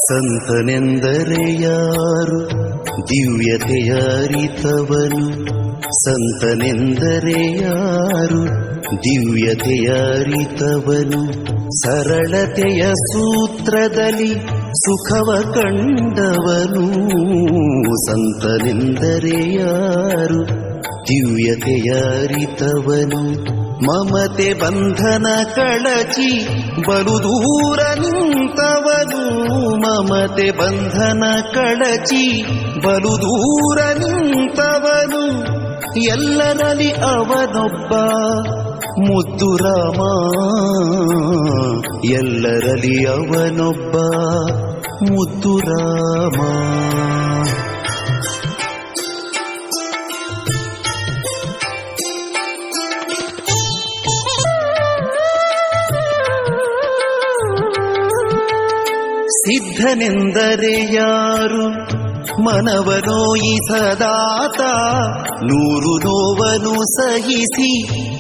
ಸಂತನೆಂದರೆ ಯಾರು ದಿವ್ಯತೆಯ ಅರಿತವನು ಸಂತನೆಂದರೆ ಯಾರು ದಿವ್ಯತೆಯ ಅರಿತವನು ಸರಳತೆಯ ಸೂತ್ರದಲ್ಲಿ ಸುಖವ ಕಂಡವನು ಸಂತನೆಂದರೆ ಯಾರು ದಿವ್ಯತೆಯ ಅರಿತವನು ಮಮತೆ ಬಂಧನ ಕಳಚಿ ಬಲು ದೂರ ನಿಂತವನು ಮಮತೆ ಬಂಧನ ಕಳಚಿ ಬಲು ದೂರ ನಿಂತವನು ಎಲ್ಲರಲ್ಲಿ ಅವನೊಬ್ಬ ಮುದ್ದು ರಾಮ ಎಲ್ಲರಲ್ಲಿ ಅವನೊಬ್ಬ ಮುದ್ದು ರಾಮ ಸಿದ್ಧನೆಂದರೆ ಯಾರು ಮನವನೋಯಿಸದಾತ ನೂರು ನೋವನು ಸಹಿಸಿ